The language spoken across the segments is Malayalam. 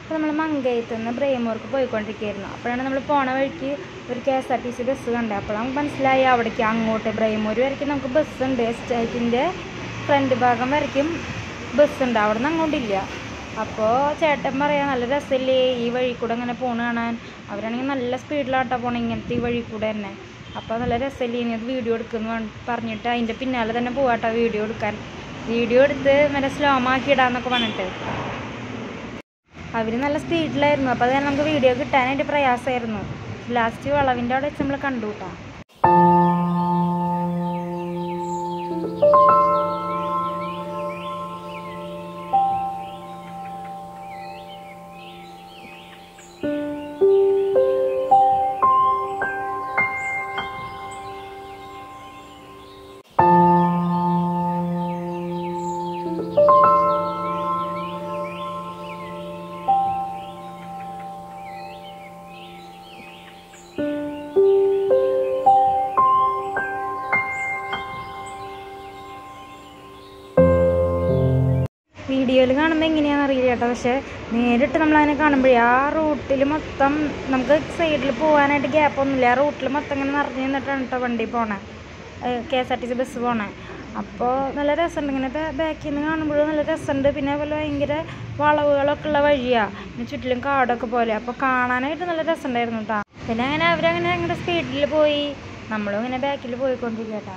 അപ്പോൾ നമ്മൾ മങ്കയത്ത് നിന്ന് ബ്രേമൂർക്ക് പോയിക്കൊണ്ടിരിക്കുകയായിരുന്നു അപ്പോഴാണ് നമ്മൾ പോണ വഴിക്ക് ഒരു K S R T C bus കണ്ടത് അപ്പോൾ നമുക്ക് മനസ്സിലായി അവിടേക്ക് അങ്ങോട്ട് ബ്രേമൂർ വരയ്ക്കും നമുക്ക് ബസ് ഉണ്ട് എസ്റ്റേറ്റിൻ്റെ ഫ്രണ്ട് ഭാഗം വരയ്ക്കും ബസ് ഉണ്ട് അവിടെ നിന്ന് അങ്ങോട്ടില്ല അപ്പോൾ ചേട്ടൻ പറയാ നല്ല രസമില്ലേ ഈ വഴി കൂടെ ഇങ്ങനെ പോണ് കാണാൻ അവരാണെങ്കിൽ നല്ല സ്പീഡിലാട്ടോ പോണേ ഇങ്ങനത്തെ ഈ വഴി കൂടെ തന്നെ അപ്പോൾ നല്ല രസമില്ലേ ഇനി അത് വീഡിയോ എടുക്കുന്നു പറഞ്ഞിട്ട് അതിൻ്റെ പിന്നാലെ തന്നെ പോവാട്ടോ വീഡിയോ എടുക്കാൻ വീഡിയോ എടുത്ത് മറ്റേ സ്ലോമാക്കി ഇടാന്നൊക്കെ പറഞ്ഞിട്ട് അവർ നല്ല സ്പീഡിലായിരുന്നു അപ്പോൾ അത് കാരണം നമുക്ക് വീഡിയോ കിട്ടാനായിട്ട് പ്രയാസമായിരുന്നു ലാസ്റ്റ് വളവിൻ്റെ അവിടെ വെച്ച് നമ്മൾ കണ്ടു കേട്ടോ വീഡിയോയിൽ കാണുമ്പോൾ എങ്ങനെയാണെന്ന് അറിയില്ല കേട്ടോ പക്ഷെ നേരിട്ട് നമ്മളതിനെ കാണുമ്പോഴേ ആ റൂട്ടിൽ മൊത്തം നമുക്ക് സൈഡിൽ പോകാനായിട്ട് ഗ്യാപ്പൊന്നുമില്ല ആ റൂട്ടിൽ മൊത്തം ഇങ്ങനെ നിറഞ്ഞു നിന്നിട്ടാണ് കേട്ടോ വണ്ടി പോണേ K S R T C bus പോണേ അപ്പോൾ നല്ല രസമുണ്ട് ഇങ്ങനെ ബാക്കിൽ നിന്ന് കാണുമ്പോഴും നല്ല രസമുണ്ട് പിന്നെ അതുപോലെ ഭയങ്കര വളവുകളൊക്കെ ഉള്ള വഴിയാണ് പിന്നെ ചുറ്റിലും കാടൊക്കെ പോലെ അപ്പോൾ കാണാനായിട്ട് നല്ല രസമുണ്ടായിരുന്നു കേട്ടോ പിന്നെ അങ്ങനെ അവരങ്ങനെ അങ്ങനെ സ്പീഡിൽ പോയി നമ്മളും ഇങ്ങനെ ബാക്കിൽ പോയിക്കൊണ്ടിരിക്കുക കേട്ടോ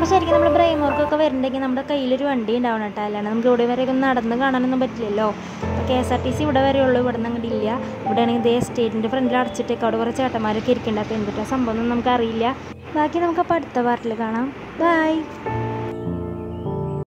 അപ്പോൾ ശരിക്കും നമ്മൾ ബ്രൈമോർക്കൊക്കെ വരുന്നുണ്ടെങ്കിൽ നമ്മുടെ കയ്യിലൊരു വണ്ടി ഉണ്ടാവണം കേട്ടോ അല്ലാണ്ട് നമുക്ക് ഇവിടെ വരെയൊക്കെ നടന്ന് കാണാനൊന്നും പറ്റില്ലല്ലോ അപ്പോൾ K S R T C ഇവിടെ വരെ ഉള്ളൂ ഇവിടെ നിന്ന് അങ്ങോട്ട് ഇല്ല ഇവിടെ ആണെങ്കിൽ ഇതേ സ്റ്റേറ്റിൻ്റെ ഫ്രണ്ടിൽ അടച്ചിട്ടേക്ക് അവിടെ കുറേ ചേട്ടന്മാരൊക്കെ ഇരിക്കുന്നുണ്ട് അപ്പോൾ എന്തിട്ടാ സംഭവം ഒന്നും നമുക്കറിയില്ല ബാക്കി നമുക്ക് അപ്പോൾ അടുത്ത പാർട്ടിൽ കാണാം ബൈ